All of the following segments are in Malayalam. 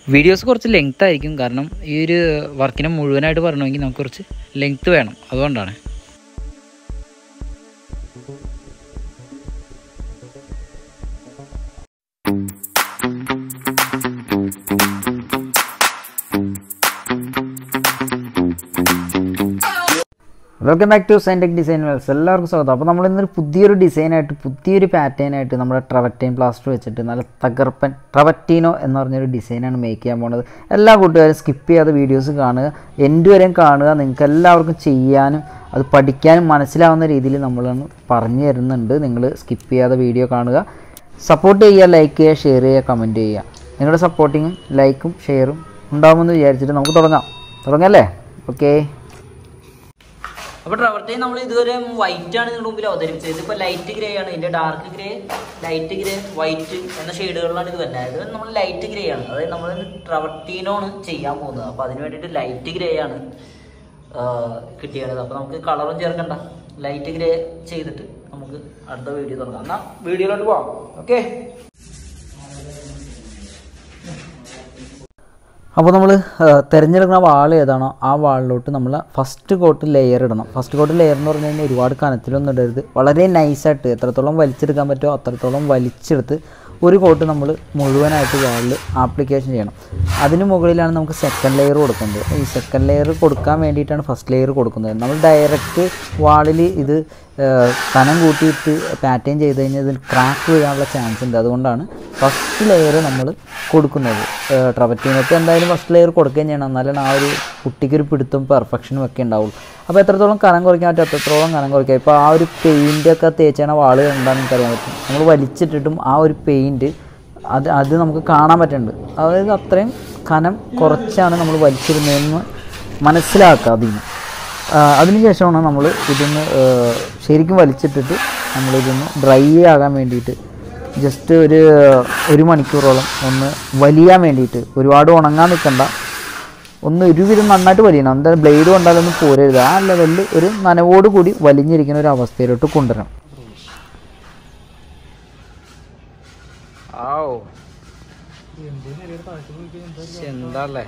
വീഡിയോസ് കുറച്ച് ലെങ്ത് ആയിരിക്കും കാരണം ഈ ഒരു വർക്കിനെ മുഴുവനായിട്ട് പറയണമെങ്കിൽ നമുക്ക് കുറച്ച് ലെങ്ത് വേണം അതുകൊണ്ടാണ് welcome back to Signtech design wells എല്ലാവർക്കും സ്വാഗതം അപ്പോൾ നമ്മൾ ഇന്നൊരു പുതിയൊരു ഡിസൈനായിട്ട് പുതിയൊരു പാറ്റേണായിട്ട് നമ്മുടെ ട്രവറ്റൈൻ പ്ലാസ്റ്റർ വെച്ചിട്ട് നല്ല തകർപ്പൻ ട്രവറ്റീനോ എന്ന് പറഞ്ഞൊരു ഡിസൈനാണ് മേക്ക് ചെയ്യാൻ പോകുന്നത് എല്ലാ കൂട്ടുകാരും സ്കിപ്പ് ചെയ്യാതെ വീഡിയോസ് കാണുക എൻഡ് വരെയും കാണുക നിങ്ങൾക്ക് എല്ലാവർക്കും ചെയ്യാനും അത് പഠിക്കാനും മനസ്സിലാവുന്ന രീതിയിൽ നമ്മളൊന്ന് പറഞ്ഞു തരുന്നുണ്ട് നിങ്ങൾ സ്കിപ്പ് ചെയ്യാതെ വീഡിയോ കാണുക സപ്പോർട്ട് ചെയ്യുക ലൈക്ക് ചെയ്യുക ഷെയർ ചെയ്യുക കമൻറ്റ് ചെയ്യുക നിങ്ങളുടെ സപ്പോർട്ടിങ്ങും ലൈക്കും ഷെയറും ഉണ്ടാകുമെന്ന് വിചാരിച്ചിട്ട് നമുക്ക് തുടങ്ങാം തുടങ്ങല്ലേ ഓക്കേ അപ്പൊ ട്രവർട്ടൈൻ നമ്മൾ ഇതുവരെ വൈറ്റ് ആണ് നിങ്ങളുടെ മുമ്പിൽ അവതരിപ്പിച്ചത് ഇതിപ്പോ ലൈറ്റ് ഗ്രേ ആണ് ഇതിന്റെ dark grey light grey white എന്ന ഷെയ്ഡുകളിലാണ് ഇത് വരുന്നത് ഇത് നമ്മൾ ലൈറ്റ് ഗ്രേ ആണ് അതായത് നമ്മൾ ട്രവർട്ടീനോണ് ചെയ്യാൻ പോകുന്നത് അപ്പൊ അതിന് വേണ്ടിയിട്ട് ലൈറ്റ് ഗ്രേ ആണ് ആ, കിട്ടിയത് അപ്പൊ നമുക്ക് കളറും ചേർക്കണ്ട ലൈറ്റ് ഗ്രേ ചെയ്തിട്ട് നമുക്ക് അടുത്ത വീഡിയോ തുടങ്ങാം എന്നാ വീഡിയോയിലോട്ട് പോവാം ഓക്കെ അപ്പോൾ നമ്മൾ തിരഞ്ഞെടുക്കുന്ന വാൾ ഏതാണോ ആ വാളിലോട്ട് നമ്മൾ ഫസ്റ്റ് കോട്ട് ലെയർ ഇടണം ഫസ്റ്റ് കോട്ട് ലെയർ എന്ന് പറഞ്ഞു കഴിഞ്ഞാൽ ഒരുപാട് കനത്തിലൊന്നും ഇടരുത് വളരെ നൈസായിട്ട് എത്രത്തോളം വലിച്ചെടുക്കാൻ പറ്റുമോ അത്രത്തോളം വലിച്ചെടുത്ത് ഒരു കോട്ട് നമ്മൾ മുഴുവനായിട്ട് വാളിൽ ആപ്ലിക്കേഷൻ ചെയ്യണം അതിന് മുകളിലാണ് നമുക്ക് സെക്കൻഡ് ലെയർ കൊടുക്കുന്നത് ഈ സെക്കൻഡ് ലെയർ കൊടുക്കാൻ വേണ്ടിയിട്ടാണ് ഫസ്റ്റ് ലെയർ കൊടുക്കുന്നത് നമ്മൾ ഡയറക്റ്റ് വാളിൽ ഇത് ഏഹ്, കനം കൂട്ടിയിട്ട് പാറ്റേൺ ചെയ്ത് കഴിഞ്ഞാൽ ഇതിൽ ക്രാക്ക് വീഴാനുള്ള ചാൻസ് ഉണ്ട് അതുകൊണ്ടാണ് ഫസ്റ്റ് ലെയർ നമ്മൾ കൊടുക്കുന്നത് ട്രവറ്റീനൊക്കെ എന്തായാലും ഫസ്റ്റ് ലെയർ കൊടുക്കുകയും ചെയ്യണം എന്നാലാണ് ആ ഒരു കുട്ടിക്കൊരു പിടുത്തം പെർഫെക്ഷനും ഒക്കെ ഉണ്ടാവുള്ളൂ അപ്പോൾ എത്രത്തോളം കനം കുറയ്ക്കാൻ പറ്റും അത്രത്തോളം കനം കുറയ്ക്കുക ഇപ്പോൾ ആ ഒരു പെയിൻ്റൊക്കെ തേച്ചാണ് വാള് എന്താണെന്ന് എനിക്കറിയാൻ പറ്റും നമ്മൾ വലിച്ചിട്ടിട്ടും ആ ഒരു പെയിൻറ്റ് അത് അത് നമുക്ക് കാണാൻ പറ്റുന്നുണ്ട് അതായത് അത്രയും കനം കുറച്ചാണ് നമ്മൾ വലിച്ചിരുന്നതെന്ന് മനസ്സിലാക്കുക അതിന് അതിനുശേഷമാണ് നമ്മൾ ഇതൊന്ന് ആ, ശരിക്കും വലിച്ചിട്ടിട്ട് നമ്മളിതൊന്ന് ഡ്രൈ ആകാൻ വേണ്ടിയിട്ട് ജസ്റ്റ് ഒരു ഒരു മണിക്കൂറോളം ഒന്ന് വലിയാൻ വേണ്ടിയിട്ട് ഒരുപാട് ഉണങ്ങാൻ നിൽക്കണ്ട ഒന്ന് ഒരുവിധം നന്നായിട്ട് വലിയണം എന്തായാലും ബ്ലേഡ് കൊണ്ടാലൊന്നും പോരരുത് ആ ലെവലിൽ ഒരു നനവോട് കൂടി വലിഞ്ഞിരിക്കുന്ന ഒരു അവസ്ഥയിലോട്ട് കൊണ്ടുവരണം എന്താല്ലേ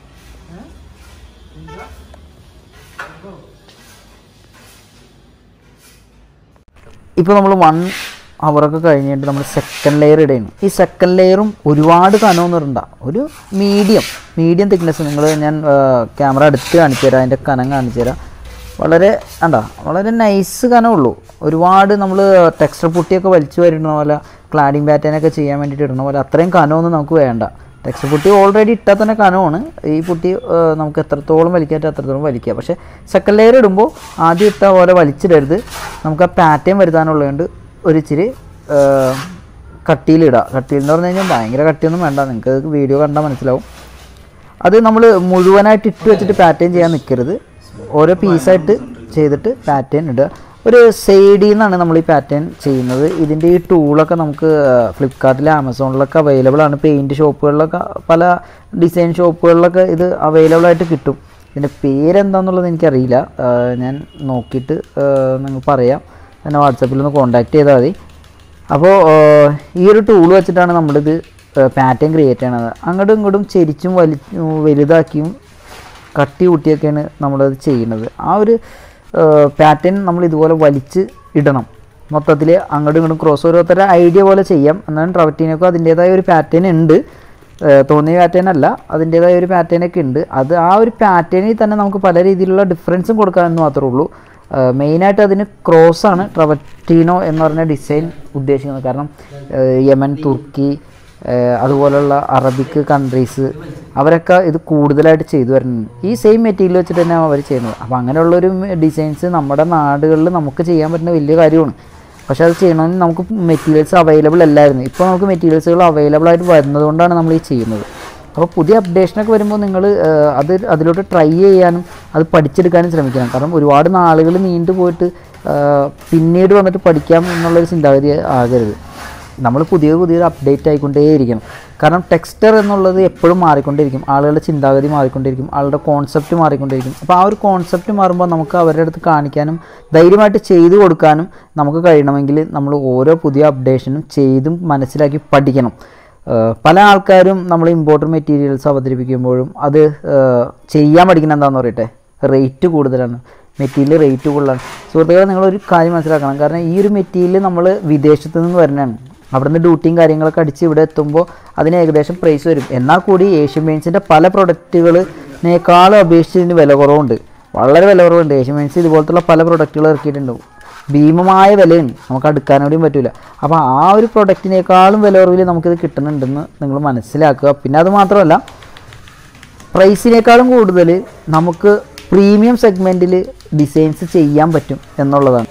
ഇപ്പോൾ നമ്മൾ വൺ അവറൊക്കെ കഴിഞ്ഞിട്ട് നമ്മൾ സെക്കൻഡ് ലെയർ ഇടുകയാണ് ഈ സെക്കൻഡ് ലെയറും ഒരുപാട് കനമൊന്നും ഇടണ്ട ഒരു മീഡിയം മീഡിയം തിക്നെസ് നിങ്ങൾ ഞാൻ ക്യാമറ അടുത്ത് കാണിച്ചു തരാം അതിൻ്റെ കനം കാണിച്ചു തരാം വളരെ വേണ്ട വളരെ നൈസ് കനമുള്ളൂ ഒരുപാട് നമ്മൾ ടെക്സ്റ്റർ പുട്ടിയൊക്കെ വലിച്ചു വരുന്ന പോലെ ക്ലാഡിങ് പാറ്റേണൊക്കെ ചെയ്യാൻ വേണ്ടിയിട്ട് ഇടുന്ന പോലെ അത്രയും കനമൊന്നും നമുക്ക് വേണ്ട ടെക്സ്റ്റ് പുട്ടി ഓൾറെഡി ഇട്ടാൽ തന്നെ കനമാണ് ഈ പുട്ടി ആ, നമുക്ക് എത്രത്തോളം വലിക്കാൻ പറ്റും അത്രത്തോളം വലിക്കുക പക്ഷേ സെക്കൻഡ് ലെയർ ഇടുമ്പോൾ ആദ്യം ഇട്ട പോലെ വലിച്ചിടരുത് നമുക്ക് ആ പാറ്റേൺ വരുത്താനുള്ളതുകൊണ്ട് ഒരു ഇച്ചിരി ആ, കട്ടിയിലിടുക കട്ടിയിൽ എന്ന് പറഞ്ഞു കഴിഞ്ഞാൽ ഭയങ്കര കട്ടിയൊന്നും വേണ്ട നിങ്ങൾക്ക് വീഡിയോ കണ്ടാൽ മനസ്സിലാവും അത് നമ്മൾ മുഴുവനായിട്ട് ഇട്ട് വെച്ചിട്ട് പാറ്റേൺ ചെയ്യാൻ നിൽക്കരുത് ഓരോ പീസായിട്ട് ചെയ്തിട്ട് പാറ്റേൺ ഇടുക ഒരു സൈഡിൽ നിന്നാണ് നമ്മൾ ഈ പാറ്റേൺ ചെയ്യുന്നത് ഇതിൻ്റെ ഈ ടൂളൊക്കെ നമുക്ക് ഫ്ലിപ്കാർട്ടിൽ ആമസോണിലൊക്കെ അവൈലബിൾ ആണ് പെയിൻറ് ഷോപ്പുകളിലൊക്കെ പല ഡിസൈൻ ഷോപ്പുകളിലൊക്കെ ഇത് അവൈലബിൾ ആയിട്ട് കിട്ടും ഇതിൻ്റെ പേരെന്താണെന്നുള്ളത് എനിക്കറിയില്ല ആ, ഞാൻ നോക്കിയിട്ട് നിങ്ങൾ പറയാം എന്നെ വാട്സപ്പിൽ ഒന്ന് കോൺടാക്ട് ചെയ്താൽ മതി അപ്പോൾ ഈ ഒരു ടൂൾ വെച്ചിട്ടാണ് നമ്മളിത് പാറ്റേൺ ക്രിയേറ്റ് ചെയ്യണത് അങ്ങോട്ടും ഇങ്ങോട്ടും ചെരിച്ചും വലി വലുതാക്കിയും കട്ടി കൂട്ടിയൊക്കെയാണ് നമ്മളത് ചെയ്യുന്നത് ആ ഒരു പാറ്റേൺ നമ്മൾ ഇതുപോലെ വലിച്ച് ഇടണം മൊത്തത്തിൽ അങ്ങോട്ടും ഇങ്ങോട്ടും ക്രോസ് ഓരോരുത്തരുടെ ഐഡിയ പോലെ ചെയ്യാം എന്നാലും ട്രവറ്റീനൊക്കെ അതിൻ്റേതായ ഒരു പാറ്റേൺ ഉണ്ട് ഏഹ് തോന്നിയ പാറ്റേൺ അല്ല അതിൻ്റേതായ ഒരു പാറ്റേൺ ഒക്കെ ഉണ്ട് അത് ആ ഒരു പാറ്റേണിൽ തന്നെ നമുക്ക് പല രീതിയിലുള്ള ഡിഫറൻസും കൊടുക്കാമെന്ന് മാത്രമേ ഉള്ളൂ മെയിനായിട്ട് അതിന് ക്രോസ് ആണ് ട്രവറ്റീനോ എന്ന് പറഞ്ഞ ഡിസൈൻ ഉദ്ദേശിക്കുന്നത് കാരണം ഏഹ് യമൻ തുർക്കി ഏഹ് അതുപോലുള്ള അറബിക് കൺട്രീസ് അവരൊക്കെ ഇത് കൂടുതലായിട്ട് ചെയ്തു വരുന്നുണ്ട് ഈ സെയിം മെറ്റീരിയൽ വെച്ചിട്ട് തന്നെ അവർ ചെയ്യുന്നത് അപ്പോൾ അങ്ങനെയുള്ളൊരു ഡിസൈൻസ് നമ്മുടെ നാടുകളിൽ നമുക്ക് ചെയ്യാൻ പറ്റുന്ന വലിയ കാര്യമാണ് പക്ഷെ അത് ചെയ്യണമെങ്കിൽ നമുക്ക് മെറ്റീരിയൽസ് അവൈലബിൾ അല്ലായിരുന്നു ഇപ്പോൾ നമുക്ക് മെറ്റീരിയൽസുകൾ അവൈലബിൾ ആയിട്ട് വരുന്നത് കൊണ്ടാണ് നമ്മൾ ഈ ചെയ്യുന്നത് അപ്പോൾ പുതിയ അപ്ഡേഷനൊക്കെ വരുമ്പോൾ നിങ്ങൾ അത് അതിലോട്ട് ട്രൈ ചെയ്യാനും അത് പഠിച്ചെടുക്കാനും ശ്രമിക്കണം കാരണം ഒരുപാട് നാളുകൾ നീണ്ടു പോയിട്ട് ആ, പിന്നീട് വന്നിട്ട് പഠിക്കാം എന്നുള്ളൊരു ചിന്താഗതി ആകരുത് നമ്മൾ പുതിയ പുതിയ അപ്ഡേറ്റ് ആയിക്കൊണ്ടേയിരിക്കണം കാരണം ടെക്സ്റ്റർ എന്നുള്ളത് എപ്പോഴും മാറിക്കൊണ്ടിരിക്കും ആളുകളുടെ ചിന്താഗതി മാറിക്കൊണ്ടിരിക്കും ആളുടെ കോൺസെപ്റ്റ് മാറിക്കൊണ്ടിരിക്കും അപ്പോൾ ആ ഒരു കോൺസെപ്റ്റ് മാറുമ്പോൾ നമുക്ക് അവരുടെ അടുത്ത് കാണിക്കാനും ധൈര്യമായിട്ട് ചെയ്തു കൊടുക്കാനും നമുക്ക് കഴിയണമെങ്കിൽ നമ്മൾ ഓരോ പുതിയ അപ്ഡേഷനും ചെയ്തും മനസ്സിലാക്കി പഠിക്കണം ഏഹ് പല ആൾക്കാരും നമ്മൾ ഇമ്പോർട്ടഡ് മെറ്റീരിയൽസ് അവതരിപ്പിക്കുമ്പോഴും അത് ഏഹ് ചെയ്യാൻ പഠിക്കുന്ന എന്താണെന്ന് പറയട്ടെ റേറ്റ് കൂടുതലാണ് മെറ്റീരിയൽ റേറ്റ് കൂടുതലാണ് സുഹൃത്തുക്കളെ നിങ്ങളൊരു കാര്യം മനസ്സിലാക്കണം കാരണം ഈ ഒരു മെറ്റീരിയൽ നമ്മൾ വിദേശത്ത് നിന്ന് വരുന്നതാണ് അവിടുന്ന് ഡ്യൂട്ടിയും കാര്യങ്ങളൊക്കെ അടിച്ച് ഇവിടെ എത്തുമ്പോൾ അതിന് ഏകദേശം പ്രൈസ് വരും എന്നാൽ കൂടി ഏഷ്യൻ പെയിൻസിൻ്റെ പല പ്രൊഡക്റ്റുകളിനേക്കാളും അപേക്ഷിച്ച് ഇതിന് വില കുറവുണ്ട് വളരെ വില കുറവുണ്ട് ഏഷ്യൻ പെയിൻസ് ഇതുപോലത്തുള്ള പല പ്രൊഡക്റ്റുകൾ ഇറക്കിയിട്ടുണ്ട് ഭീമമായ വിലയാണ് നമുക്ക് അടുക്കാൻ കൂടിയും പറ്റില്ല അപ്പോൾ ആ ഒരു പ്രൊഡക്റ്റിനേക്കാളും വില കുറവിൽ നമുക്കിത് കിട്ടുന്നുണ്ടെന്ന് നിങ്ങൾ മനസ്സിലാക്കുക പിന്നെ അത് മാത്രമല്ല പ്രൈസിനേക്കാളും കൂടുതൽ നമുക്ക് പ്രീമിയം സെഗ്മെൻറ്റിൽ ഡിസൈൻസ് ചെയ്യാൻ പറ്റും എന്നുള്ളതാണ്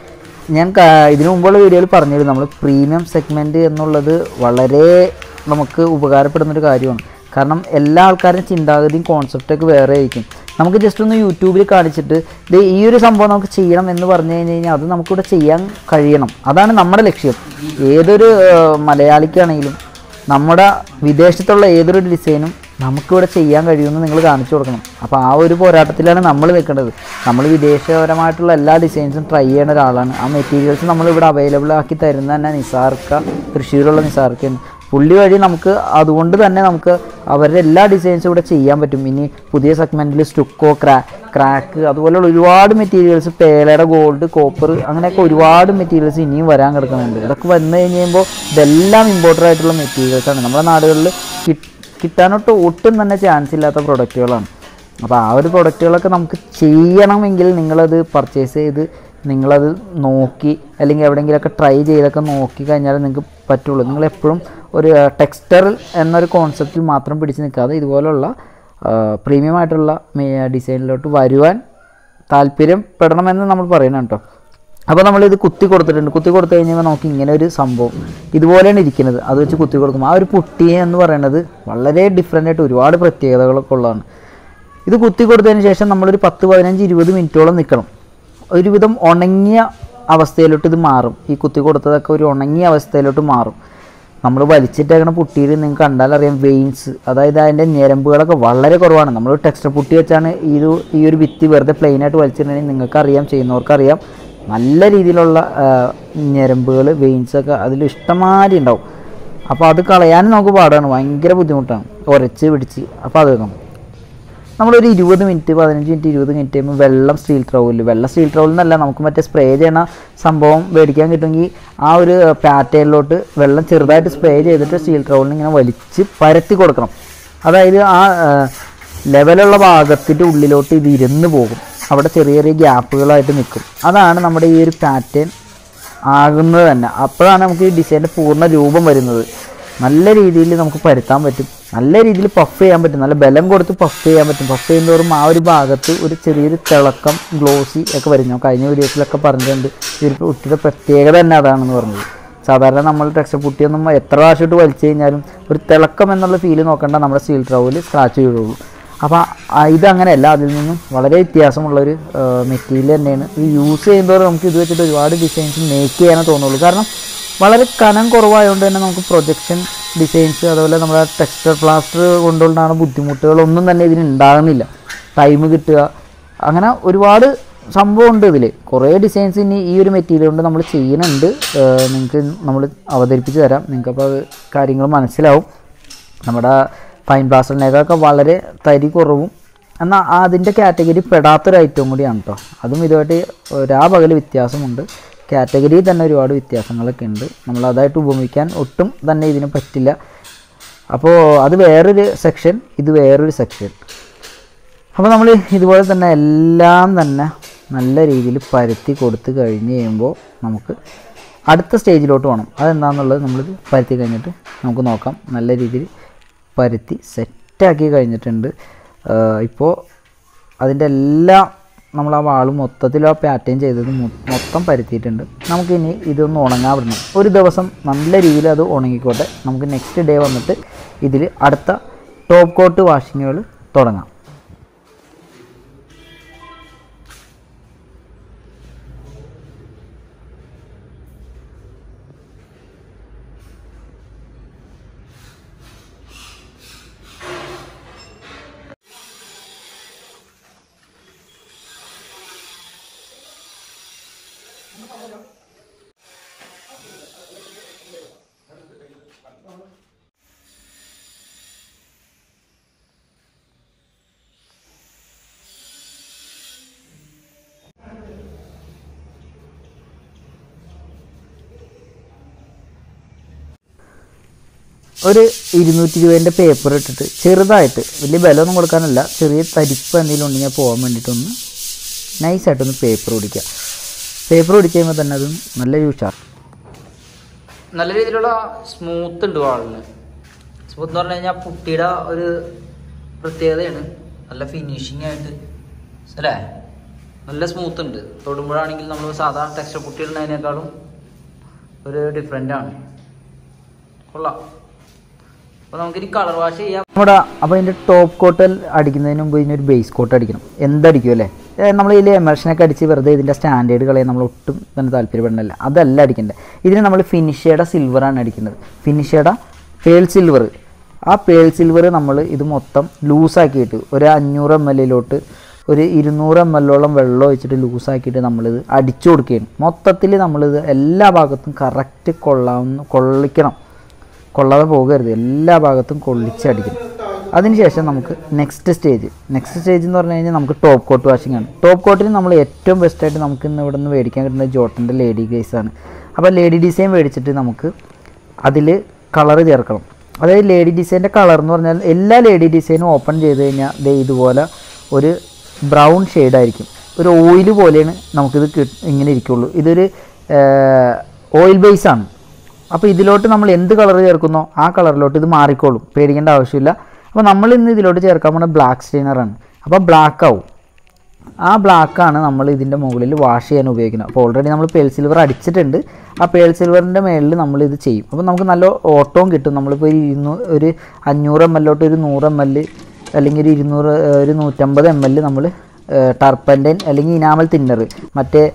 ഞാൻ ക- ഇതിനു മുമ്പുള്ള വീഡിയോയിൽ പറഞ്ഞിരുന്നു നമ്മൾ പ്രീമിയം സെഗ്മെൻറ്റ് എന്നുള്ളത് വളരെ നമുക്ക് ഉപകാരപ്പെടുന്നൊരു കാര്യമാണ് കാരണം എല്ലാ ആൾക്കാരുടെയും ചിന്താഗതിയും കോൺസെപ്റ്റൊക്കെ വേറെ ആയിരിക്കും നമുക്ക് ജസ്റ്റ് ഒന്ന് യൂട്യൂബിൽ കാണിച്ചിട്ട് ഇത് ഈ ഒരു സംഭവം നമുക്ക് ചെയ്യണം എന്ന് പറഞ്ഞു കഴിഞ്ഞ് കഴിഞ്ഞാൽ അത് നമുക്കിവിടെ ചെയ്യാൻ കഴിയണം അതാണ് നമ്മുടെ ലക്ഷ്യം ഏതൊരു ഏഹ്, മലയാളിക്കാണെങ്കിലും നമ്മുടെ വിദേശത്തുള്ള ഏതൊരു ഡിസൈനും നമുക്കിവിടെ ചെയ്യാൻ കഴിയുമെന്ന് നിങ്ങൾ കാണിച്ചു കൊടുക്കണം അപ്പോൾ ആ ഒരു പോരാട്ടത്തിലാണ് നമ്മൾ നിൽക്കേണ്ടത് നമ്മൾ വിദേശപരമായിട്ടുള്ള എല്ലാ ഡിസൈൻസും ട്രൈ ചെയ്യുന്ന ഒരാളാണ് ആ മെറ്റീരിയൽസ് നമ്മളിവിടെ അവൈലബിൾ ആക്കി തരുന്ന തന്നെ നിസാർക്ക തൃശ്ശൂരുള്ള നിസാർക്കയാണ് പുള്ളി വഴി നമുക്ക് അതുകൊണ്ട് തന്നെ നമുക്ക് അവരുടെ എല്ലാ ഡിസൈൻസും ഇവിടെ ചെയ്യാൻ പറ്റും ഇനി പുതിയ സെഗ്മെൻറ്റിൽ സ്റ്റുക്കോ ക്രാ ക്രാക്ക് അതുപോലെയുള്ള ഒരുപാട് മെറ്റീരിയൽസ് പേലയുടെ ഗോൾഡ് കോപ്പർ അങ്ങനെയൊക്കെ ഒരുപാട് മെറ്റീരിയൽസ് ഇനിയും വരാൻ കിടക്കുന്നുണ്ട് ഇതൊക്കെ വന്നു കഴിഞ്ഞ് കഴിയുമ്പോൾ ഇതെല്ലാം ഇമ്പോർട്ടൻ്റ് ആയിട്ടുള്ള മെറ്റീരിയൽസാണ് നമ്മുടെ നാടുകളിൽ കിട്ടാനൊട്ട് ഒട്ടും തന്നെ ചാൻസ് ഇല്ലാത്ത പ്രൊഡക്റ്റുകളാണ് അപ്പോൾ ആ ഒരു പ്രൊഡക്റ്റുകളൊക്കെ നമുക്ക് ചെയ്യണമെങ്കിൽ നിങ്ങളത് പർച്ചേസ് ചെയ്ത് നിങ്ങളത് നോക്കി അല്ലെങ്കിൽ എവിടെയെങ്കിലുമൊക്കെ ട്രൈ ചെയ്തൊക്കെ നോക്കി കഴിഞ്ഞാൽ നിങ്ങൾക്ക് പറ്റുള്ളൂ നിങ്ങൾ എപ്പോഴും ഒരു ടെക്സ്റ്ററിൽ എന്നൊരു കോൺസെപ്റ്റിൽ മാത്രം പിടിച്ച് നിൽക്കാതെ ഇതുപോലുള്ള പ്രീമിയം ആയിട്ടുള്ള ഡിസൈനിലോട്ട് വരുവാൻ താല്പര്യപ്പെടണമെന്ന് നമ്മൾ പറയണം കേട്ടോ അപ്പോൾ നമ്മളിത് കുത്തി കൊടുത്തിട്ടുണ്ട് കുത്തി കൊടുത്തു കഴിഞ്ഞാൽ നമുക്ക് ഇങ്ങനെ ഒരു സംഭവം ഇതുപോലെയാണ് ഇരിക്കുന്നത് അത് വെച്ച് കുത്തി കൊടുക്കും ആ ഒരു പുട്ടി എന്ന് പറയുന്നത് വളരെ ഡിഫറെൻ്റ് ആയിട്ട് ഒരുപാട് പ്രത്യേകതകളൊക്കെ ഉള്ളതാണ് ഇത് കുത്തി കൊടുത്തതിന് ശേഷം നമ്മളൊരു പത്ത് പതിനഞ്ച് ഇരുപത് മിനിറ്റോളം നിൽക്കണം ഒരുവിധം ഉണങ്ങിയ അവസ്ഥയിലോട്ട് ഇത് മാറും ഈ കുത്തി കൊടുത്തതൊക്കെ ഒരു ഉണങ്ങിയ അവസ്ഥയിലോട്ട് മാറും നമ്മൾ വലിച്ചിട്ടേക്കണ പുട്ടിയിൽ നിങ്ങൾക്ക് കണ്ടാൽ അറിയാം വെയിൻസ് അതായത് അതിൻ്റെ ഞരമ്പുകളൊക്കെ വളരെ കുറവാണ് നമ്മൾ ടെക്സ്റ്റർ പുട്ടി വെച്ചാണ് ഈ ഒരു ഈ ഒരു ഭിത്തി വെറുതെ പ്ലെയിൻ ആയിട്ട് വലിച്ചിട്ടുണ്ടെങ്കിൽ നിങ്ങൾക്ക് അറിയാം ചെയ്യുന്നവർക്കറിയാം നല്ല രീതിയിലുള്ള ഞരമ്പുകൾ വെയിൻസൊക്കെ അതിൽ ഇഷ്ടമാതിരി ഉണ്ടാവും അപ്പോൾ അത് കളയാനും നമുക്ക് പാടാണ് ഭയങ്കര ബുദ്ധിമുട്ടാണ് ഉരച്ച് പിടിച്ച് അപ്പോൾ അത് വെക്കണം നമ്മളൊരു ഇരുപത് മിനിറ്റ് പതിനഞ്ച് മിനിറ്റ് ഇരുപത് മിനിറ്റ് കഴിയുമ്പോൾ വെള്ളം സ്റ്റീൽ ട്രൗവിൽ വെള്ളം സ്റ്റീൽ ട്രൗവിൽ നിന്നല്ല നമുക്ക് മറ്റേ സ്പ്രേ ചെയ്യണ സംഭവം മേടിക്കാൻ കിട്ടുമെങ്കിൽ ആ ഒരു പാറ്റേണിലോട്ട് വെള്ളം ചെറുതായിട്ട് സ്പ്രേ ചെയ്തിട്ട് സ്റ്റീൽ ട്രൗവിൽ ഇങ്ങനെ വലിച്ച് പരത്തി കൊടുക്കണം അതായത് ആ ലെവലുള്ള ഭാഗത്തിൻ്റെ ഉള്ളിലോട്ട് ഇത് ഇരുന്ന് പോകും അവിടെ ചെറിയ ചെറിയ ഗ്യാപ്പുകളായിട്ട് നിൽക്കും അതാണ് നമ്മുടെ ഈ ഒരു പാറ്റേൺ ആകുന്നത് തന്നെ അപ്പോഴാണ് നമുക്ക് ഈ ഡിസൈൻ്റെ പൂർണ്ണ രൂപം വരുന്നത് നല്ല രീതിയിൽ നമുക്ക് പരുത്താൻ പറ്റും നല്ല രീതിയിൽ പഫ് ചെയ്യാൻ പറ്റും നല്ല ബലം കൊടുത്ത് പഫ് ചെയ്യാൻ പറ്റും പഫ് ചെയ്യുന്നതോറും ആ ഒരു ഭാഗത്ത് ഒരു ചെറിയൊരു തിളക്കം ഗ്ലോസി ഒക്കെ വരും ഞാൻ കഴിഞ്ഞ വീഡിയോസിലൊക്കെ പറഞ്ഞിട്ടുണ്ട് ഈ ഒരു പുട്ടിയുടെ പ്രത്യേകത തന്നെ അതാണെന്ന് പറഞ്ഞത് സാധാരണ നമ്മൾ ടെക്സ്റ്റ് പുട്ടിയൊന്നും എത്ര പ്രാവശ്യമായിട്ട് വലിച്ചു കഴിഞ്ഞാലും ഒരു തിളക്കം എന്നുള്ള ഫീല് നോക്കണ്ട നമ്മുടെ സ്റ്റീൽ ട്രൗവിൽ സ്ക്രാച്ച് വീഴുള്ളൂ അപ്പോൾ ഇതങ്ങനെയല്ല അതിൽ നിന്നും വളരെ വ്യത്യാസമുള്ളൊരു മെറ്റീരിയൽ തന്നെയാണ് ഇത് യൂസ് ചെയ്യുന്നതോടെ നമുക്ക് ഇത് വെച്ചിട്ട് ഒരുപാട് ഡിസൈൻസ് മേക്ക് ചെയ്യാനേ തോന്നുള്ളൂ കാരണം വളരെ കനം കുറവായതുകൊണ്ട് തന്നെ നമുക്ക് പ്രൊജക്ഷൻ ഡിസൈൻസ് അതുപോലെ നമ്മുടെ ടെക്സ്റ്റർ പ്ലാസ്റ്റർ കൊണ്ടുണ്ടാകുന്ന ബുദ്ധിമുട്ടുകളൊന്നും തന്നെ ഇതിന് ഉണ്ടാകുന്നില്ല ടൈം കിട്ടുക അങ്ങനെ ഒരുപാട് സംഭവമുണ്ട് ഇതിൽ കുറേ ഡിസൈൻസ് ഇനി ഈ ഒരു മെറ്റീരിയൽ കൊണ്ട് നമ്മൾ ചെയ്യുന്നുണ്ട് നിങ്ങൾക്ക് നമ്മൾ അവതരിപ്പിച്ച് തരാം നിങ്ങൾക്കപ്പോൾ അത് കാര്യങ്ങൾ മനസ്സിലാവും നമ്മുടെ ഫൈൻ പ്ലാസ്റ്ററിനേക്കാളൊക്കെ വളരെ തരി കുറവും എന്നാൽ അതിൻ്റെ കാറ്റഗറി പെടാത്തൊരു ഐറ്റം കൂടിയാണ് കേട്ടോ അതും ഇതുമായിട്ട് ഒരാ പകൽ വ്യത്യാസമുണ്ട് കാറ്റഗറിയിൽ തന്നെ ഒരുപാട് വ്യത്യാസങ്ങളൊക്കെ ഉണ്ട് നമ്മൾ അതായിട്ട് ഉപമിക്കാൻ ഒട്ടും തന്നെ ഇതിന് പറ്റില്ല അപ്പോൾ അത് വേറൊരു സെക്ഷൻ ഇത് വേറൊരു സെക്ഷൻ അപ്പോൾ നമ്മൾ ഇതുപോലെ തന്നെ എല്ലാം തന്നെ നല്ല രീതിയിൽ പരത്തി കൊടുത്ത് കഴിഞ്ഞ് കഴിയുമ്പോൾ നമുക്ക് അടുത്ത സ്റ്റേജിലോട്ട് പോകണം അതെന്താണെന്നുള്ളത് നമ്മളിത് പരത്തി കഴിഞ്ഞിട്ട് നമുക്ക് നോക്കാം നല്ല രീതിയിൽ പരത്തി സെറ്റാക്കി കഴിഞ്ഞിട്ടുണ്ട് ഇപ്പോൾ അതിൻ്റെ എല്ലാം നമ്മൾ ആ വാള് മൊത്തത്തിൽ ആ പാറ്റേൺ ചെയ്തത് മൊ- മൊത്തം പരത്തിയിട്ടുണ്ട് നമുക്കിനി ഇതൊന്ന് ഉണങ്ങാൻ വിടണം ഒരു ദിവസം നല്ല രീതിയിൽ അത് ഉണങ്ങിക്കോട്ടെ നമുക്ക് നെക്സ്റ്റ് ഡേ വന്നിട്ട് ഇതിൽ അടുത്ത ടോപ്പ് കോട്ട് വാഷിങ്ങുകൾ തുടങ്ങാം ഒരു ഇരുന്നൂറ്റി രൂപേൻ്റെ പേപ്പർ ഇട്ടിട്ട് ചെറുതായിട്ട് വലിയ ബലമൊന്നും കൊടുക്കാനല്ല ചെറിയ തരിപ്പ് എന്തെങ്കിലും ഉണ്ടെങ്കിൽ പോകാൻ വേണ്ടിയിട്ടൊന്ന് നൈസായിട്ടൊന്ന് പേപ്പർ പിടിക്കുക പേപ്പർ പിടിച്ച് കഴിയുമ്പോൾ തന്നെ അത് നല്ലൊരു ഉഷാർ നല്ല രീതിയിലുള്ള സ്മൂത്ത് ഉണ്ട് വാളിന് സ്മൂത്ത് എന്ന് പറഞ്ഞു കഴിഞ്ഞാൽ പുട്ടിയുടെ ഒരു പ്രത്യേകതയാണ് നല്ല ഫിനിഷിംഗ് ആയിട്ട് അല്ലേ നല്ല സ്മൂത്ത് ഉണ്ട് തൊടുമ്പോഴാണെങ്കിൽ നമ്മൾ സാധാ ടെക്സ്റ്റർ പുട്ടി ഇടുന്നതിനേക്കാളും ഒരു ഡിഫറെൻ്റ് ആണ് കൊള്ളാം അപ്പോൾ നമുക്കിനി കളർ വാഷ് ചെയ്യാം നമ്മുടെ അപ്പോൾ ഇതിൻ്റെ ടോപ്പ് കോട്ട് അടിക്കുന്നതിന് മുമ്പ് ഇതിനൊരു ബേസ് കോട്ട് അടിക്കണം എന്തടിക്കും അല്ലേ നമ്മൾ ഇതിൽ എമർഷനൊക്കെ അടിച്ച് വെറുതെ ഇതിൻ്റെ സ്റ്റാൻഡേർഡ് കളയാൻ നമ്മൾ ഒട്ടും തന്നെ താല്പര്യപ്പെടുന്നില്ല അതല്ല അടിക്കേണ്ടത് ഇതിന് നമ്മൾ ഫിനിഷയുടെ സിൽവറാണ് അടിക്കുന്നത് ഫിനിഷയുടെ പേൾ സിൽവർ ആ പേൾ സിൽവർ നമ്മൾ ഇത് മൊത്തം ലൂസാക്കിയിട്ട് ഒരു അഞ്ഞൂറ് എം എല്ലിലോട്ട് ഒരു ഇരുന്നൂറ് എം എല്ലോളം വെള്ളം ഒഴിച്ചിട്ട് ലൂസാക്കിയിട്ട് നമ്മളിത് അടിച്ചു കൊടുക്കുകയാണ് മൊത്തത്തിൽ നമ്മളിത് എല്ലാ ഭാഗത്തും കറക്റ്റ് കൊള്ളാവുന്ന കൊള്ളിക്കണം കൊള്ളാതെ പോകരുത് എല്ലാ ഭാഗത്തും കൊള്ളിച്ചടിക്കണം അതിനുശേഷം നമുക്ക് നെക്സ്റ്റ് സ്റ്റേജ് നെക്സ്റ്റ് സ്റ്റേജ് എന്ന് പറഞ്ഞു കഴിഞ്ഞാൽ നമുക്ക് ടോപ്പ് കോട്ട് വാഷിംഗ് ആണ് ടോപ്പ് കോട്ടിന് നമ്മൾ ഏറ്റവും ബെസ്റ്റായിട്ട് നമുക്ക് ഇന്ന് ഇവിടെ നിന്ന് മേടിക്കാൻ കിട്ടുന്നത് ജോട്ടൻ്റെ ലേഡി ഗ്രേസ് ആണ് അപ്പോൾ ലേഡി ഡിസൈൻ മേടിച്ചിട്ട് നമുക്ക് അതിൽ കളർ ചേർക്കണം അതായത് ലേഡി ഡിസൈൻ്റെ കളർ എന്ന് പറഞ്ഞാൽ എല്ലാ ലേഡി ഡിസൈനും ഓപ്പൺ ചെയ്ത് കഴിഞ്ഞാൽ ദേ ഇതുപോലെ ഒരു ബ്രൗൺ ഷെയ്ഡായിരിക്കും ഒരു ഓയിൽ പോലെയാണ് നമുക്കിത് കിട്ട് ഇങ്ങനെ ഇരിക്കുള്ളൂ ഇതൊരു ഓയിൽ ബേസ് ആണ് അപ്പോൾ ഇതിലോട്ട് നമ്മൾ എന്ത് കളർ ചേർക്കുന്നോ ആ കളറിലോട്ട് ഇത് മാറിക്കോളും പേടിക്കേണ്ട ആവശ്യമില്ല അപ്പോൾ നമ്മൾ ഇന്ന് ഇതിലോട്ട് ചേർക്കാൻ പോകുന്ന ബ്ലാക്ക് സ്റ്റെയിനറാണ് അപ്പോൾ ബ്ലാക്ക് ആവും ആ ബ്ലാക്കാണ് നമ്മൾ ഇതിൻ്റെ മുകളിൽ വാഷ് ചെയ്യാൻ ഉപയോഗിക്കുന്നത് അപ്പോൾ ഓൾറെഡി നമ്മൾ പേൾ സിൽവർ അടിച്ചിട്ടുണ്ട് ആ പേൾ സിൽവറിൻ്റെ മേളിൽ നമ്മൾ ഇത് ചെയ്യും അപ്പോൾ നമുക്ക് നല്ല ഓട്ടവും കിട്ടും നമ്മളിപ്പോൾ ഒരു ഇരുന്നൂ ഒരു അഞ്ഞൂറ് എം എല്ലോട്ട് ഒരു നൂറ് എം എൽ അല്ലെങ്കിൽ ഒരു ഇരുന്നൂറ് ഏഹ്, ഒരു നൂറ്റമ്പത് എം എൽ നമ്മൾ ടർപ്പൻറ്റൈൻ അല്ലെങ്കിൽ ഇനാമൽ തിന്നർ മറ്റേ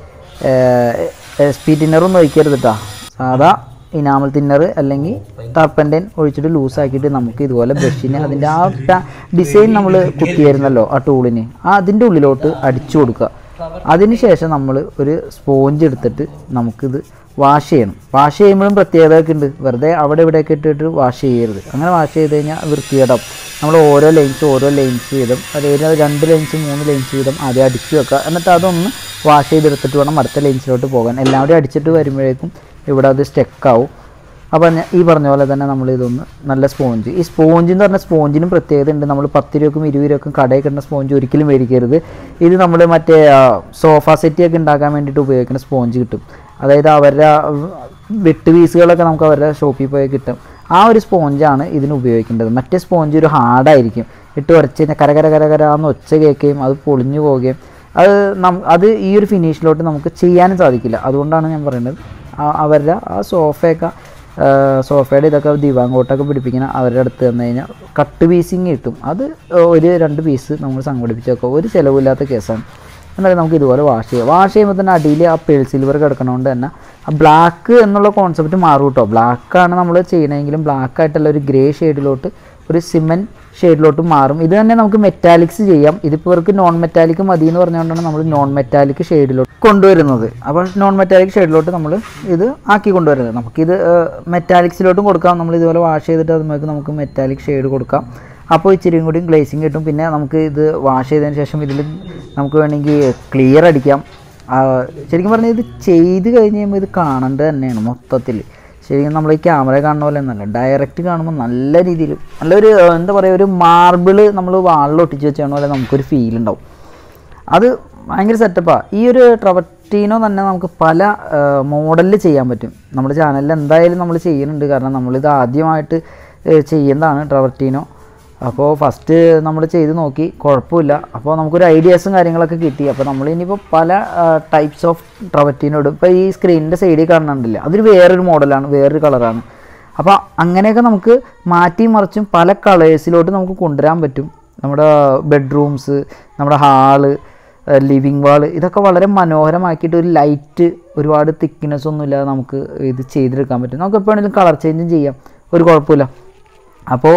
എസ് പി തിന്നറൊന്നും ഒഴിക്കരുത് കേട്ടോ സാധാ ഇനാമൽ തിന്നർ അല്ലെങ്കിൽ ടർപ്പൻറ്റൈൻ ഒഴിച്ചിട്ട് ലൂസാക്കിയിട്ട് നമുക്ക് ഇതുപോലെ ബ്രഷിന് അതിൻ്റെ ആ ഡിസൈൻ നമ്മൾ കുത്തിയായിരുന്നല്ലോ ആ ടൂളിന് ആ അതിൻ്റെ ഉള്ളിലോട്ട് അടിച്ചു കൊടുക്കുക അതിനുശേഷം നമ്മൾ ഒരു സ്പോഞ്ച് എടുത്തിട്ട് നമുക്കിത് വാഷ് ചെയ്യണം വാഷ് ചെയ്യുമ്പോഴും പ്രത്യേകതയൊക്കെ ഉണ്ട് വെറുതെ അവിടെ ഇവിടെയൊക്കെ ഇട്ടിട്ട് വാഷ് ചെയ്യരുത് അങ്ങനെ വാഷ് ചെയ്ത് കഴിഞ്ഞാൽ വൃത്തികേടാവും നമ്മൾ ഓരോ ലൈൻസ് ഓരോ ലൈൻസ് വീതം അതായത് രണ്ട് ലൈൻസ് മൂന്ന് ലൈൻസ് വീതം ആദ്യം അടിച്ചു വെക്കുക എന്നിട്ട് അതൊന്ന് വാഷ് ചെയ്തെടുത്തിട്ട് വേണം അടുത്ത ലൈൻസിലോട്ട് പോകാൻ എല്ലാം കൂടി അടിച്ചിട്ട് വരുമ്പോഴേക്കും ഇവിടെ അത് സ്റ്റെക്കാവും അപ്പോൾ ഞാൻ ഈ പറഞ്ഞ പോലെ തന്നെ നമ്മൾ ഇതൊന്ന് നല്ല സ്പോഞ്ച് ഈ സ്പോഞ്ച് എന്ന് പറഞ്ഞ സ്പോഞ്ചിനും പ്രത്യേകത ഉണ്ട് നമ്മൾ പത്ത് രൂപക്കും ഇരുപത് രൂപക്കും കടയിൽ കിട്ടുന്ന സ്പോഞ്ച് ഒരിക്കലും മേടിക്കരുത് ഇത് നമ്മൾ മറ്റേ സോഫ സെറ്റിയൊക്കെ ഉണ്ടാക്കാൻ വേണ്ടിയിട്ട് ഉപയോഗിക്കുന്ന സ്പോഞ്ച് കിട്ടും അതായത് അവരുടെ ആ, വെട്ട് പീസുകളൊക്കെ നമുക്ക് അവരുടെ ഷോപ്പിൽ പോയി കിട്ടും ആ ഒരു സ്പോഞ്ചാണ് ഇതിന് ഉപയോഗിക്കേണ്ടത് മറ്റേ സ്പോഞ്ച് ഒരു ഹാർഡായിരിക്കും ഇട്ട് ഉരച്ച് കഴിഞ്ഞാൽ കര കര കര കര എന്ന് ഒച്ച കേൾക്കുകയും അത് പൊളിഞ്ഞു പോവുകയും അത് നം അത് ഈ ഒരു ഫിനിഷിലോട്ട് നമുക്ക് ചെയ്യാനും സാധിക്കില്ല അതുകൊണ്ടാണ് ഞാൻ പറയുന്നത് ആ- അവരുടെ ആ സോഫയൊക്കെ ആ, സോഫയുടെ ഇതൊക്കെ ദിവാങ്കോട്ടൊക്കെ പിടിപ്പിക്കുന്ന അവരുടെ അടുത്ത് തന്നു കഴിഞ്ഞാൽ കട്ട് പീസിങ് കിട്ടും അത് ഒരു രണ്ട് പീസ് നമ്മൾ സംഘടിപ്പിച്ച് വെക്കുക ഒരു ചിലവില്ലാത്ത കേസാണ് എന്നാലും നമുക്ക് ഇതുപോലെ വാഷ് ചെയ്യാം വാഷ് ചെയ്യുമ്പോൾ തന്നെ അടിയിൽ ആ പേൾ സിൽവർ കിടക്കണോണ്ട് തന്നെ ആ ബ്ലാക്ക് എന്നുള്ള കോൺസെപ്റ്റ് മാറും കേട്ടോ ബ്ലാക്കാണ് നമ്മൾ ചെയ്യണമെങ്കിലും ബ്ലാക്ക് ആയിട്ടുള്ള ഒരു ഗ്രേ ഷെയ്ഡിലോട്ട് ഒരു സിമൻ ഷെയ്ഡിലോട്ട് മാറും ഇത് തന്നെ നമുക്ക് മെറ്റാലിക്സ് ചെയ്യാം ഇതിപ്പോൾ ഇവർക്ക് നോൺ മെറ്റാലിക് മതി എന്ന് പറഞ്ഞുകൊണ്ടാണ് നമ്മൾ നോൺ മെറ്റാലിക് ഷെയ്ഡിലോട്ട് കൊണ്ടുവരുന്നത് അപ്പോൾ നോൺ മെറ്റാലിക് ഷെയ്ഡിലോട്ട് നമ്മൾ ഇത് ആക്കി കൊണ്ടുവരുന്നത് നമുക്കിത് മെറ്റാലിക്സിലോട്ടും കൊടുക്കാം നമ്മൾ ഇതുപോലെ വാഷ് ചെയ്തിട്ട് അതുമായിട്ട് നമുക്ക് മെറ്റാലിക് ഷെയ്ഡ് കൊടുക്കാം അപ്പോൾ ഇച്ചിരിയും കൂടി ഗ്ലേസിങ് കിട്ടും പിന്നെ നമുക്ക് ഇത് വാഷ് ചെയ്തതിന് ശേഷം ഇതിൽ നമുക്ക് വേണമെങ്കിൽ ക്ലിയർ അടിക്കാം ആ, ശരിക്കും പറഞ്ഞാൽ ഇത് ചെയ്ത് കഴിഞ്ഞ് കഴിയുമ്പോൾ ഇത് കാണേണ്ടത് തന്നെയാണ് മൊത്തത്തിൽ ശരിക്കും നമ്മൾ ഈ ക്യാമറ കാണുന്ന പോലെ ഒന്നല്ല ഡയറക്റ്റ് കാണുമ്പോൾ നല്ല രീതിയിൽ നല്ലൊരു ഏഹ്, എന്താ പറയുക ഒരു മാർബിള് നമ്മൾ വാളിൽ ഒട്ടിച്ച് വെച്ചാൽ പോലെ നമുക്കൊരു ഫീൽ ഉണ്ടാവും അത് ഭയങ്കര സെറ്റപ്പാണ് ഈ ഒരു ട്രവറ്റീനോ തന്നെ നമുക്ക് പല മോഡലിൽ ചെയ്യാൻ പറ്റും നമ്മുടെ ചാനലിൽ എന്തായാലും നമ്മൾ ചെയ്യുന്നുണ്ട് കാരണം നമ്മളിത് ആദ്യമായിട്ട് ഏഹ്, ചെയ്യുന്നതാണ് ട്രവറ്റീനോ അപ്പോൾ ഫസ്റ്റ് നമ്മൾ ചെയ്ത് നോക്കി കുഴപ്പമില്ല അപ്പോൾ നമുക്കൊരു ഐഡിയാസും കാര്യങ്ങളൊക്കെ കിട്ടി അപ്പോൾ നമ്മൾ ഇനിയിപ്പോൾ പല ടൈപ്സ് ഓഫ് ട്രവറ്റീനോ ഇടും ഇപ്പോൾ ഈ സ്ക്രീനിൻ്റെ സൈഡിൽ കാണുന്നുണ്ടല്ല അതൊരു വേറൊരു മോഡലാണ് വേറൊരു കളറാണ് അപ്പോൾ അങ്ങനെയൊക്കെ നമുക്ക് മാറ്റി മറിച്ചും പല കളേഴ്സിലോട്ട് നമുക്ക് കൊണ്ടുവരാൻ പറ്റും നമ്മുടെ ബെഡ്റൂംസ് നമ്മുടെ ഹാള് ലിവിങ് വാൾ ഇതൊക്കെ വളരെ മനോഹരമാക്കിയിട്ട് ഒരു ലൈറ്റ് ഒരുപാട് തിക്നെസ് ഒന്നും ഇല്ലാതെ നമുക്ക് ഇത് ചെയ്തെടുക്കാൻ പറ്റും നമുക്ക് എപ്പോൾ വേണമെങ്കിലും കളർ ചേഞ്ചും ചെയ്യാം ഒരു കുഴപ്പമില്ല അപ്പോൾ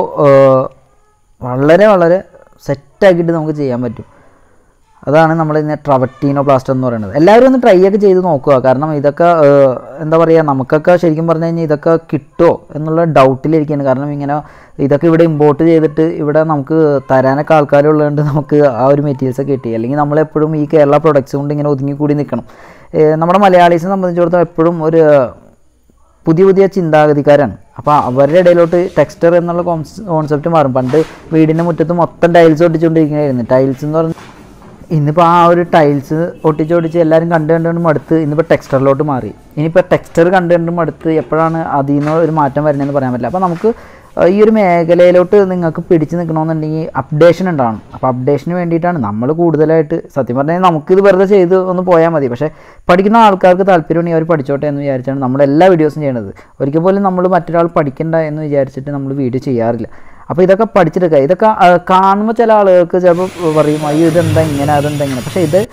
വളരെ വളരെ സെറ്റാക്കിയിട്ട് നമുക്ക് ചെയ്യാൻ പറ്റും അതാണ് നമ്മൾ ഇന്ന് ട്രവറ്റീനോ പ്ലാസ്റ്റർ എന്ന് പറയുന്നത് എല്ലാവരും ഒന്ന് ട്രൈ ഒക്കെ ചെയ്ത് നോക്കുക കാരണം ഇതൊക്കെ ഏഹ്, എന്താ പറയുക നമുക്കൊക്കെ ശരിക്കും പറഞ്ഞു കഴിഞ്ഞാൽ ഇതൊക്കെ കിട്ടുമോ എന്നുള്ള ഡൗട്ടിലിരിക്കുകയാണ് കാരണം ഇങ്ങനെ ഇതൊക്കെ ഇവിടെ ഇമ്പോർട്ട് ചെയ്തിട്ട് ഇവിടെ നമുക്ക് തരാനൊക്കെ ആൾക്കാരുള്ളതുകൊണ്ട് നമുക്ക് ആ ഒരു മെറ്റീരിയൽസ് ഒക്കെ കിട്ടി അല്ലെങ്കിൽ നമ്മളെപ്പോഴും ഈ കേരള പ്രൊഡക്ട്സ് കൊണ്ട് ഇങ്ങനെ ഒതുങ്ങിക്കൂടി നിൽക്കണം ഏഹ്, നമ്മുടെ മലയാളീസിനെ സംബന്ധിച്ചിടത്തോളം എപ്പോഴും ഒരു പുതിയ പുതിയ ചിന്താഗതിക്കാരാണ് അപ്പോൾ അവരുടെ ഇടയിലോട്ട് ടെക്സ്റ്റർ എന്നുള്ള കോൺസെപ്റ്റ് മാറും പണ്ട് വീടിൻ്റെ മുറ്റത്ത് മൊത്തം ടൈൽസ് ഒട്ടിച്ചുകൊണ്ടിരിക്കുകയായിരുന്നു ടൈൽസ് എന്ന് പറഞ്ഞാൽ ഇന്നിപ്പോൾ ആ ഒരു ടൈൽസ് ഒട്ടിച്ചൊട്ടിച്ച് എല്ലാവരും കണ്ടു കണ്ടുകൊണ്ട് മടുത്ത് ഇന്നിപ്പോൾ ടെക്സ്റ്ററിലോട്ട് മാറി ഇനിയിപ്പോൾ ടെക്സ്റ്റർ കണ്ടു കണ്ട് മടുത്ത് എപ്പോഴാണ് അതിൽ നിന്ന് ഒരു മാറ്റം വരുന്നതെന്ന് പറയാൻ പറ്റില്ല അപ്പോൾ നമുക്ക് ഏഹ്, ഈ ഒരു മേഖലയിലോട്ട് നിങ്ങൾക്ക് പിടിച്ച് നിൽക്കണമെന്നുണ്ടെങ്കിൽ അപ്ഡേഷൻ ഉണ്ടാവണം അപ്പോൾ അപ്ഡേഷന് വേണ്ടിയിട്ടാണ് നമ്മൾ കൂടുതലായിട്ട് സത്യം പറഞ്ഞാൽ നമുക്കിത് വെറുതെ ചെയ്ത് ഒന്ന് പോയാൽ മതി പക്ഷേ പഠിക്കുന്ന ആൾക്കാർക്ക് താല്പര്യമുണ്ടെങ്കിൽ അവർ പഠിച്ചോട്ടെ എന്ന് വിചാരിച്ചാണ് നമ്മൾ എല്ലാ വീഡിയോസും ചെയ്യണത് ഒരിക്കൽ പോലും നമ്മൾ മറ്റൊരാൾ പഠിക്കണ്ട എന്ന് വിചാരിച്ചിട്ട് നമ്മൾ വീഡിയോ ചെയ്യാറില്ല അപ്പോൾ ഇതൊക്കെ പഠിച്ചെടുക്കുക ഇതൊക്കെ ആ, കാണുമ്പോൾ ചില ആളുകൾക്ക് ചിലപ്പോൾ പറയും അയ്യോ ഇതെന്താ ഇങ്ങനെ അതെന്താ ഇങ്ങനെ പക്ഷേ ഇത്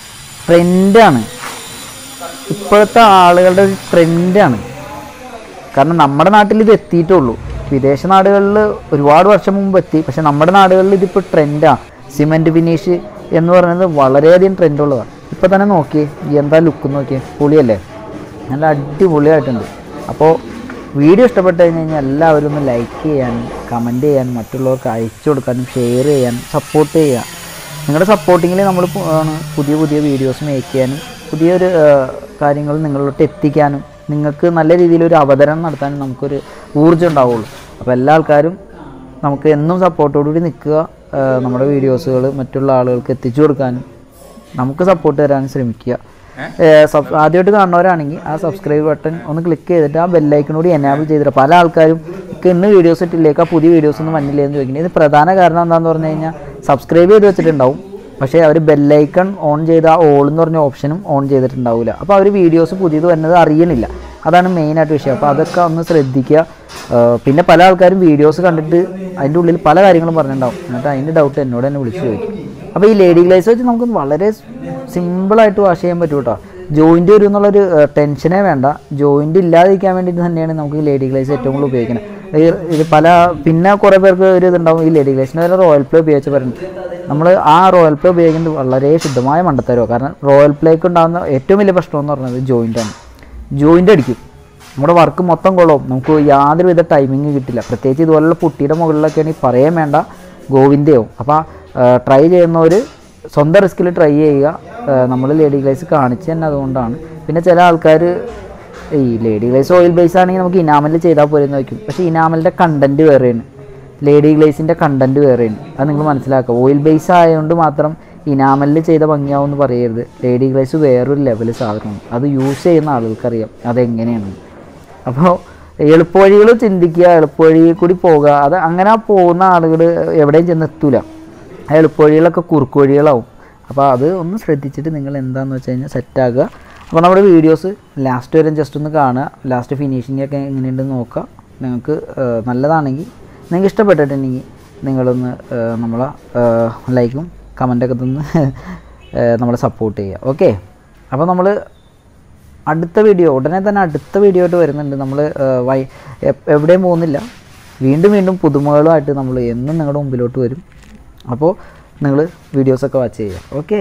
ട്രെൻഡാണ് ഇപ്പോഴത്തെ ആളുകളുടെ ഒരു ട്രെൻഡാണ് കാരണം നമ്മുടെ നാട്ടിൽ ഇത് എത്തിയിട്ടുള്ളൂ വിദേശ നാടുകളിൽ ഒരുപാട് വർഷം മുമ്പ് എത്തി പക്ഷെ നമ്മുടെ നാടുകളിൽ ഇതിപ്പോൾ ട്രെൻഡാണ് സിമെൻറ്റ് ഫിനിഷ് എന്ന് പറയുന്നത് വളരെയധികം ട്രെൻഡുള്ളതാണ് ഇപ്പോൾ തന്നെ നോക്കിയേ എന്താ ലുക്ക് നോക്കിയേ പൊളിയല്ലേ നല്ല അടിപൊളിയായിട്ടുണ്ട് അപ്പോൾ വീഡിയോ ഇഷ്ടപ്പെട്ട് കഴിഞ്ഞ് കഴിഞ്ഞാൽ എല്ലാവരും ഒന്ന് ലൈക്ക് ചെയ്യാനും കമൻറ്റ് ചെയ്യാനും മറ്റുള്ളവർക്ക് അയച്ചു കൊടുക്കാനും ഷെയർ ചെയ്യാനും സപ്പോർട്ട് ചെയ്യുക നിങ്ങളുടെ സപ്പോർട്ടിങ്ങിൽ നമ്മൾ പു- ആണ് പുതിയ പുതിയ വീഡിയോസ് മേക്ക് ചെയ്യാനും പുതിയൊരു കാര്യങ്ങൾ നിങ്ങളിലോട്ട് എത്തിക്കാനും നിങ്ങൾക്ക് നല്ല രീതിയിൽ ഒരു അവതരണം നടത്താനും നമുക്കൊരു ഊർജ്ജം ഉണ്ടാവുള്ളൂ അപ്പോൾ എല്ലാ ആൾക്കാരും നമുക്ക് എന്നും സപ്പോർട്ടോടുകൂടി നിൽക്കുക ആ, നമ്മുടെ വീഡിയോസുകൾ മറ്റുള്ള ആളുകൾക്ക് എത്തിച്ചു കൊടുക്കാനും നമുക്ക് സപ്പോർട്ട് തരാനും ശ്രമിക്കുക ഏഹ് സബ് ആദ്യമായിട്ട് കാണുന്നവരാണെങ്കിൽ ആ സബ്സ്ക്രൈബ് ബട്ടൺ ഒന്ന് ക്ലിക്ക് ചെയ്തിട്ട് ആ ബെല്ലൈക്കണോട് എനാബിൾ ചെയ്തിട്ട് പല ആൾക്കാരും ഒക്കെ ഇന്ന് വീഡിയോസ് ഇട്ടില്ലേക്ക് ആ പുതിയ വീഡിയോസ് ഒന്നും വന്നില്ലേ എന്ന് ചോദിക്കുന്നത് ഇത് പ്രധാന കാരണം എന്താണെന്ന് പറഞ്ഞു കഴിഞ്ഞാൽ സബ്സ്ക്രൈബ് ചെയ്ത് വെച്ചിട്ടുണ്ടാവും പക്ഷേ അവർ ബെല്ലൈക്കൺ ഓൺ ചെയ്ത ആ ഓൾ എന്ന് പറഞ്ഞ ഓപ്ഷനും ഓൺ ചെയ്തിട്ടുണ്ടാവില്ല അപ്പോൾ അവർ വീഡിയോസ് പുതിയത് വരുന്നത് അറിയണില്ല അതാണ് മെയിനായിട്ട് വിഷയം അപ്പോൾ അതൊക്കെ ഒന്ന് ശ്രദ്ധിക്കുക ഏഹ് പിന്നെ പല ആൾക്കാരും വീഡിയോസ് കണ്ടിട്ട് അതിൻ്റെ ഉള്ളിൽ പല കാര്യങ്ങളും പറഞ്ഞിട്ടുണ്ടാവും എന്നിട്ട് അതിൻ്റെ ഡൗട്ട് എന്നോട് തന്നെ വിളിച്ച് ചോദിക്കും അപ്പോൾ ഈ ലേഡി ഗ്ലേസ് വെച്ച് നമുക്ക് വളരെ സിമ്പിളായിട്ട് വാഷ് ചെയ്യാൻ പറ്റും കേട്ടോ ജോയിൻ്റ് വരും എന്നുള്ളൊരു ടെൻഷനേ വേണ്ട ജോയിൻ്റ് ഇല്ലാതിരിക്കാൻ വേണ്ടിയിട്ട് തന്നെയാണ് നമുക്ക് ഈ ലേഡി ഗ്ലേസ് ഏറ്റവും കൂടുതൽ ഉപയോഗിക്കുന്നത് ഈ ഇത് പല പിന്നെ കുറേ പേർക്ക് ഒരു ഇതുണ്ടാവും ഈ ലേഡി ഗ്ലേസിന് വരെ റോയൽ പ്ലേ ഉപയോഗിച്ച് പറയുന്നത് നമ്മൾ ആ റോയൽ പ്ലേ ഉപയോഗിക്കുന്നത് വളരെ ശുദ്ധമായ മണ്ടത്തരോ കാരണം റോയൽ പ്ലേക്ക് ഉണ്ടാകുന്ന ഏറ്റവും വലിയ പ്രശ്നം എന്ന് പറയുന്നത് ജോയിൻ്റാണ് ജോയിൻ്റ് അടിക്കും നമ്മുടെ വർക്ക് മൊത്തം കൊള്ളവും നമുക്ക് യാതൊരുവിധ ടൈമിങ് കിട്ടില്ല പ്രത്യേകിച്ച് ഇതുപോലുള്ള പുട്ടിയുടെ മുകളിലൊക്കെ ആണെങ്കിൽ പറയാൻ വേണ്ട ഗോവിന്ദയാവും അപ്പോൾ ട്രൈ ചെയ്യുന്നവർ സ്വന്തം റിസ്കിൽ ട്രൈ ചെയ്യുക നമ്മൾ ലേഡി ഗ്ലൈസ് കാണിച്ച് തന്നെ അതുകൊണ്ടാണ് പിന്നെ ചില ആൾക്കാർ ഈ ലേഡി ഗ്ലൈസ് ഓയിൽ ബേസ് ആണെങ്കിൽ നമുക്ക് ഇനാമലിൽ ചെയ്താൽ പോരെ എന്ന് വയ്ക്കും പക്ഷേ ഇനാമലിൻ്റെ കണ്ടൻറ്റ് വേറെയാണ് ലേഡി ഗ്ലേസിൻ്റെ കണ്ടൻറ്റ് വേറെയാണ് അത് നിങ്ങൾ മനസ്സിലാക്കുക ഓയിൽ ബേസ് ആയതുകൊണ്ട് മാത്രം ഇനാമലിൽ ചെയ്ത ഭംഗിയാവും എന്ന് പറയരുത് ലേഡി ഗ്ലേസ് വേറൊരു ലെവൽ സാധനമാണ് അത് യൂസ് ചെയ്യുന്ന ആളുകൾക്കറിയാം അതെങ്ങനെയാണ് അപ്പോൾ എളുപ്പവഴികൾ ചിന്തിക്കുക എളുപ്പവഴിയിൽ കൂടി പോകുക അത് അങ്ങനെ ആ പോകുന്ന ആളുകൾ എവിടെയും ചെന്ന് എത്തൂല ആ എളുപ്പവഴികളൊക്കെ കുറുക്ക് വഴികളാവും അപ്പോൾ അത് ഒന്ന് ശ്രദ്ധിച്ചിട്ട് നിങ്ങൾ എന്താണെന്ന് വെച്ച് കഴിഞ്ഞാൽ സെറ്റാക്കുക അപ്പോൾ നമ്മുടെ വീഡിയോസ് ലാസ്റ്റ് വരെ ജസ്റ്റ് ഒന്ന് കാണുക ലാസ്റ്റ് ഫിനിഷിംഗ് ഒക്കെ എങ്ങനെയുണ്ടെന്ന് നോക്കുക നിങ്ങൾക്ക് ഏഹ്, നല്ലതാണെങ്കിൽ നിങ്ങൾക്ക് ഇഷ്ടപ്പെട്ടിട്ടുണ്ടെങ്കിൽ നിങ്ങളൊന്ന് ഏഹ്, നമ്മളെ ഏഹ്, ലൈക്കും കമൻറ്റൊക്കെ തന്ന് ഏഹ്, നമ്മളെ സപ്പോർട്ട് ചെയ്യുക ഓക്കെ അപ്പോൾ നമ്മൾ അടുത്ത വീഡിയോ ഉടനെ തന്നെ അടുത്ത വീഡിയോ ആയിട്ട് വരുന്നുണ്ട് നമ്മൾ വൈ എപ്- എവിടെയും പോകുന്നില്ല വീണ്ടും വീണ്ടും പുതുമകളുമായിട്ട് നമ്മൾ എന്നും നിങ്ങളുടെ മുമ്പിലോട്ട് വരും അപ്പോൾ നിങ്ങൾ വീഡിയോസൊക്കെ വാച്ച് ചെയ്യുക ഓക്കെ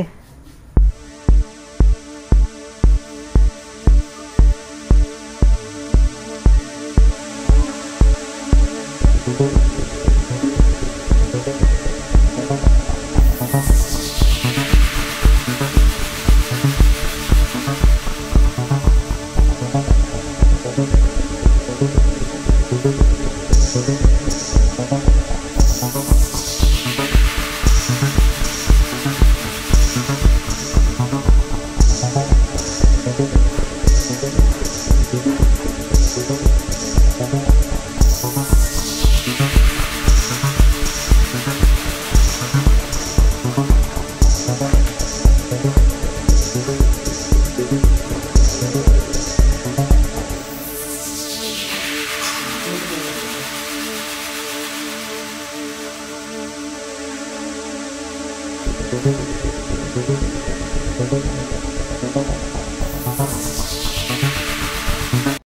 Thank you.